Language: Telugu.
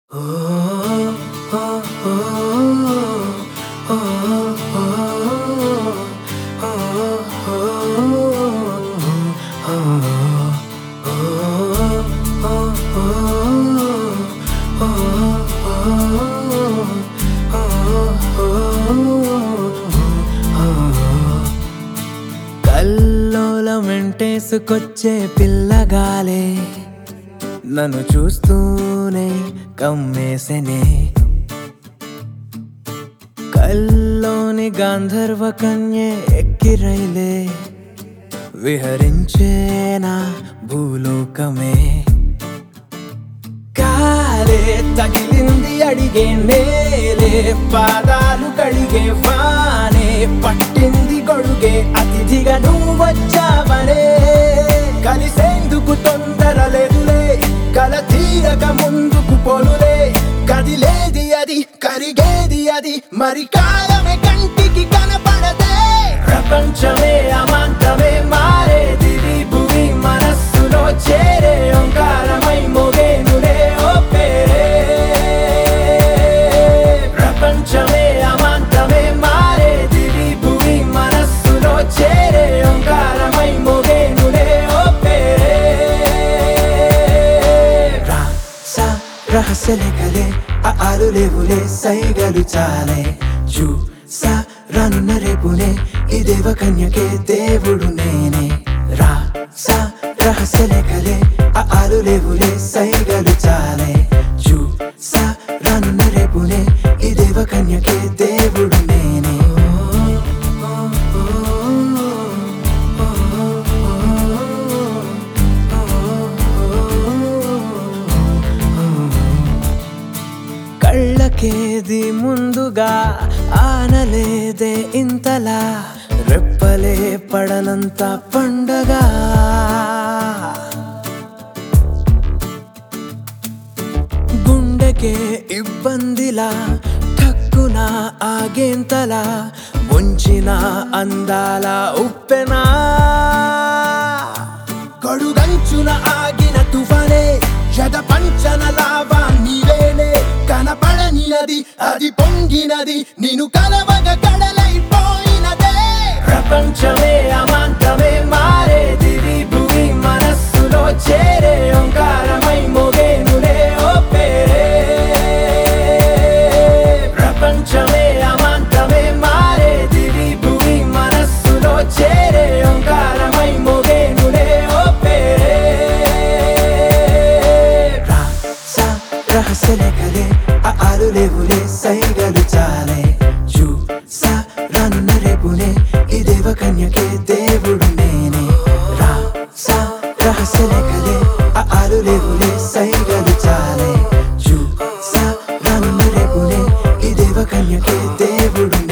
కల్లోలమెంటేసుకొచ్చే పిల్లగాలే నన్ను చూస్తూనే కమ్మేసెనే కల్లోని గాంధర్వ కన్యే ఎక్కిరైలే విహరించేనా భూలోకమే కాలే తగిలింది అడిగే నేలే పాదాలు కడిగే వానే పట్టింది గొడుగే అతిథిగా నువ్వు వచ్చావనే కలిసేందుకు తొందర లేదులే కల తీరక ముందుకు పోలులే కదిలేది అది కరిగేది అది మరి కాలమే కంటికి కనపడదే ప్రపంచమే అమాంతమే మారేది భూమి మనస్సులో చేరే ఓంకారమై మోగేనులే ఓ పేరే ప్రపంచమే అమాంతమే మారేది భూమి మనస్సులో చేరే ఓంకారమై మోగేనులే ఓ పేరే రా సా రహస్యలే కలే ఆ ఆలు లేవులే సైగలు చాలే చూ సా రానున్న రేపునే ఈ దేవ కన్యకే దేవుడు నేనే రా సా రహస్యలే కలే ఆ ఆలు లేవులే సైగలు చాలే చూ సా రానున్న రేపునే ఈ దేవ కన్యకే దేవుడు నేనే కళ్ళకేది ముందుగా ఆనలేదే ఇంతలా రెప్పలే పడనంత పండగ గుండెకే ఇబ్బందిలా ఠక్కున ఆగేంతలా ముంచిన అందాల ఉప్పెనా కడుగంచున ఆగిన తుఫానే జగ పంచన లావా నీవేనే కనపడనినది అది పొంగినది నేను కలవగ కడలైపోయినదే ప్రపంచమే అమాంతమే మారేది భూమి మనస్సులో చేరే ఓంకారమై మోగేనులే ఓ పేరే ప్రపంచమే అమాంతమే మారేది భూమి మనస్సులో చేరే ఓంకారమై మోగేనులే ఓ పేరే రా సా రహస్యలే కలే ఆ ఆలు లేవులే సైగలు చాలే చూ సా రానున్న రేపునే ఈ దేవ కన్యకే దేవుడు నేనే రా సా రహస్యలే కలే ఆ ఆలు లేవులే సైగలు చాలే చూ సా రానున్న రేపునే ఈ దేవ కన్యకే దేవుడు